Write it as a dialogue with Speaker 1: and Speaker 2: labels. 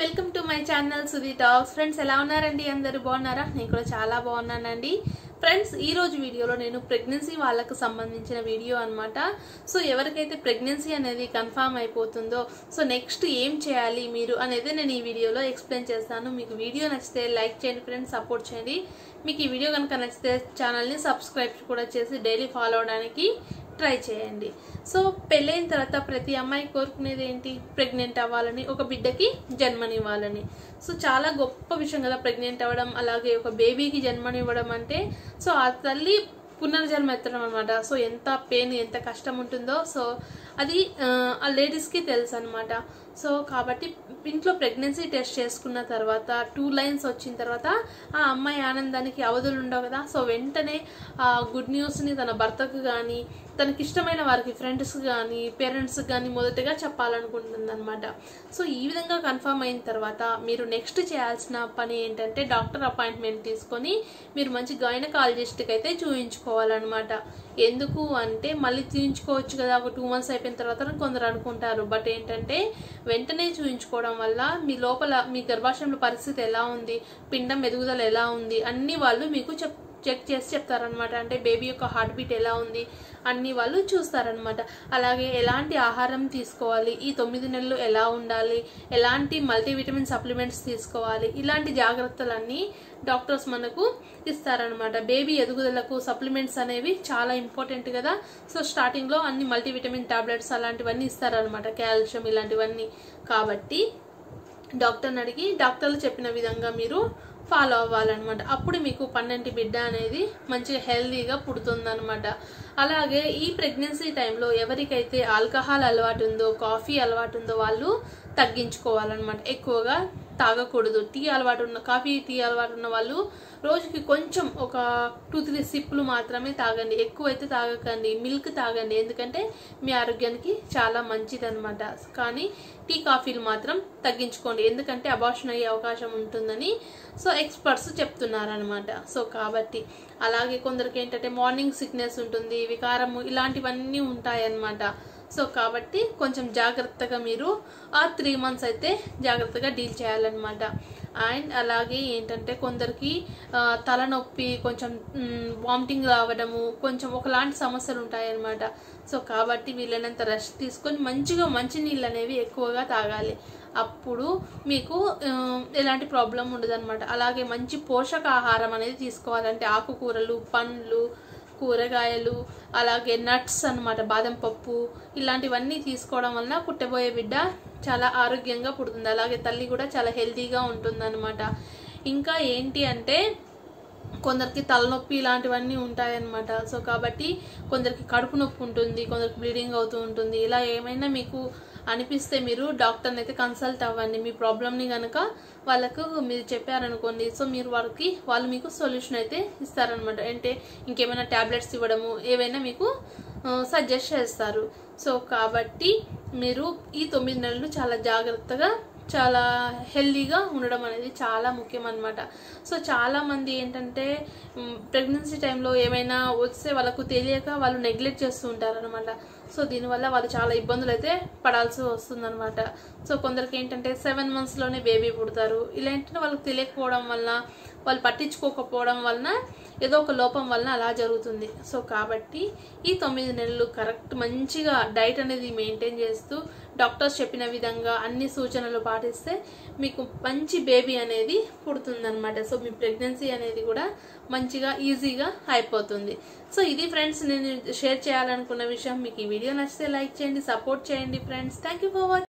Speaker 1: welcome to my channel Sudhi talks friends ఎలా ఉన్నారండి అందరూ బాగున్నారా నేను కూడా చాలా బాగున్నానండి ఫ్రెండ్స్ ఈ రోజు వీడియోలో నేను ప్రెగ్నెన్సీ వాళ్ళకు సంబంధించిన వీడియో అన్నమాట సో ఎవరికైతే ప్రెగ్నెన్సీ అనేది కన్ఫామ్ అయిపోతుందో సో నెక్స్ట్ ఏం చేయాలి మీరు అనేది నేను ఈ వీడియోలో ఎక్స్ప్లెయిన్ చేస్తాను మీకు వీడియో నచ్చితే లైక్ చేయండి ఫ్రెండ్స్ సపోర్ట్ చేయండి మీకు ఈ వీడియో కనుక నచ్చితే ఛానల్ని సబ్స్క్రైబ్ కూడా చేసి డైలీ ఫాలో అవడానికి ట్రై చేయండి సో పెళ్ళైన తర్వాత ప్రతి అమ్మాయి కోరుకునేది ఏంటి ప్రెగ్నెంట్ అవ్వాలని ఒక బిడ్డకి జన్మనివ్వాలని సో చాలా గొప్ప విషయం కదా ప్రెగ్నెంట్ అవ్వడం అలాగే ఒక బేబీకి జన్మనివ్వడం అంటే సో ఆ తల్లి పునర్జన్మ ఎత్తడం అనమాట సో ఎంత పెయిన్ ఎంత కష్టం ఉంటుందో సో అది ఆ, ఆ లేడీస్కి తెలుసు అనమాట సో కాబట్టి ఇంట్లో ప్రెగ్నెన్సీ టెస్ట్ చేసుకున్న తర్వాత టూ లైన్స్ వచ్చిన తర్వాత ఆ అమ్మాయి ఆనందానికి అవధులు ఉండవు కదా సో వెంటనే ఆ గుడ్ న్యూస్ని తన భర్తకు కానీ తనకి ఇష్టమైన వారికి ఫ్రెండ్స్ కానీ పేరెంట్స్ కానీ మొదటగా చెప్పాలనుకుంటుంది అనమాట సో ఈ విధంగా కన్ఫర్మ్ అయిన తర్వాత మీరు నెక్స్ట్ చేయాల్సిన పని ఏంటంటే డాక్టర్ అపాయింట్మెంట్ తీసుకొని మీరు మంచి గైనకాలజిస్ట్కి అయితే చూయించుకోవాలన్నమాట ఎందుకు అంటే మళ్ళీ చూయించుకోవచ్చు కదా ఒక టూ మంత్స్ అయిపోయిన తర్వాత అని కొందరు అనుకుంటారు బట్ ఏంటంటే వెంటనే చూయించుకోవడం వల్ల మీ లోపల మీ గర్భాశయంలో పరిస్థితి ఎలా ఉంది పిండం ఎదుగుదల ఎలా ఉంది అన్ని వాళ్ళు మీకు చెప్ చెక్ చేసి చెప్తారనమాట అంటే బేబీ యొక్క హార్ట్ బీట్ ఎలా ఉంది అన్ని వాళ్ళు చూస్తారనమాట అలాగే ఎలాంటి ఆహారం తీసుకోవాలి ఈ తొమ్మిది నెలలు ఎలా ఉండాలి ఎలాంటి మల్టీవిటమిన్ సప్లిమెంట్స్ తీసుకోవాలి ఇలాంటి జాగ్రత్తలన్నీ డాక్టర్స్ మనకు ఇస్తారనమాట బేబీ ఎదుగుదలకు సప్లిమెంట్స్ అనేవి చాలా ఇంపార్టెంట్ కదా సో స్టార్టింగ్లో అన్ని మల్టీవిటమిన్ టాబ్లెట్స్ అలాంటివన్నీ ఇస్తారనమాట కాల్షియం ఇలాంటివన్నీ కాబట్టి డాక్టర్ని అడిగి డాక్టర్లు చెప్పిన విధంగా మీరు ఫాలో అవ్వాలన్నమాట అప్పుడు మీకు పన్నెంటి బిడ్డ అనేది మంచిగా హెల్తీగా పుడుతుందన్నమాట అలాగే ఈ ప్రెగ్నెన్సీ టైంలో ఎవరికైతే ఆల్కహాల్ అలవాటు ఉందో కాఫీ అలవాటు ఉందో వాళ్ళు తగ్గించుకోవాలన్నమాట ఎక్కువగా తాగకూడదు టీ అలవాటు ఉన్న కాఫీ టీ అలవాటు ఉన్న వాళ్ళు రోజుకి కొంచెం ఒక టూ త్రీ సిప్పులు మాత్రమే తాగండి ఎక్కువైతే తాగకండి మిల్క్ తాగండి ఎందుకంటే మీ ఆరోగ్యానికి చాలా మంచిది అనమాట కానీ టీ కాఫీలు మాత్రం తగ్గించుకోండి ఎందుకంటే అబార్షన్ అయ్యే అవకాశం ఉంటుందని సో ఎక్స్పర్ట్స్ చెప్తున్నారనమాట సో కాబట్టి అలాగే కొందరికి ఏంటంటే మార్నింగ్ సిక్నెస్ ఉంటుంది వికారము ఇలాంటివన్నీ ఉంటాయన్నమాట సో కాబట్టి కొంచెం జాగ్రత్తగా మీరు ఆ త్రీ మంత్స్ అయితే జాగ్రత్తగా డీల్ చేయాలన్నమాట అండ్ అలాగే ఏంటంటే కొందరికి ఆ, తలనొప్పి కొంచెం వామిటింగ్ రావడము కొంచెం ఒకలాంటి సమస్యలు ఉంటాయన్నమాట సో కాబట్టి వీలైనంత రెస్ట్ తీసుకొని మంచిగా మంచి నీళ్ళు అనేవి ఎక్కువగా తాగాలి అప్పుడు మీకు ఆ, ఎలాంటి ప్రాబ్లం ఉండదు అలాగే మంచి పోషకాహారం అనేది తీసుకోవాలంటే ఆకుకూరలు పండ్లు కూరగాయలు అలాగే నట్స్ అన్నమాట బాదం పప్పు ఇలాంటివన్నీ తీసుకోవడం వలన పుట్టబోయే బిడ్డ చాలా ఆరోగ్యంగా పుడుతుంది అలాగే తల్లి కూడా చాలా హెల్తీగా ఉంటుందన్నమాట ఇంకా ఏంటి అంటే కొందరికి తలనొప్పి ఇలాంటివన్నీ ఉంటాయన్నమాట సో కాబట్టి కొందరికి కడుపు నొప్పి ఉంటుంది కొందరికి బ్లీడింగ్ అవుతూ ఉంటుంది ఇలా ఏమైనా మీకు అనిపిస్తే మీరు డాక్టర్ని అయితే కన్సల్ట్ అవ్వండి మీ ప్రాబ్లమ్ని కనుక వాళ్ళకు మీరు చెప్పారనుకోండి సో మీరు వాళ్ళకి వాళ్ళు మీకు సొల్యూషన్ అయితే ఇస్తారనమాట అంటే ఇంకేమైనా ట్యాబ్లెట్స్ ఇవ్వడము ఏవైనా మీకు సజెస్ట్ చేస్తారు సో కాబట్టి మీరు ఈ తొమ్మిది నెలలు చాలా జాగ్రత్తగా చాలా హెల్దీగా ఉండడం అనేది చాలా ముఖ్యం అనమాట సో చాలా మంది ఏంటంటే ప్రెగ్నెన్సీ టైంలో ఏమైనా వస్తే వాళ్ళకు తెలియక వాళ్ళు నెగ్లెక్ట్ చేస్తూ ఉంటారు అనమాట సో దీనివల్ల వాళ్ళు చాలా ఇబ్బందులు అయితే పడాల్సి వస్తుందన్నమాట సో కొందరికి ఏంటంటే సెవెన్ మంత్స్లోనే బేబీ పుడతారు ఇలా ఏంటంటే వాళ్ళకి తెలియకపోవడం వలన వాళ్ళు పట్టించుకోకపోవడం వలన ఏదో ఒక లోపం వలన అలా జరుగుతుంది సో కాబట్టి ఈ తొమ్మిది నెలలు కరెక్ట్ మంచిగా డైట్ అనేది మెయింటైన్ చేస్తూ డాక్టర్స్ చెప్పిన విధంగా అన్ని సూచనలు పాటిస్తే మీకు మంచి బేబీ అనేది పుడుతుందన్నమాట సో మీ ప్రెగ్నెన్సీ అనేది కూడా మంచిగా ఈజీగా అయిపోతుంది సో ఇది ఫ్రెండ్స్ నేను షేర్ చేయాలనుకున్న విషయం మీకు ఈ వీడియో నచ్చితే లైక్ చేయండి సపోర్ట్ చేయండి friends thank you for watching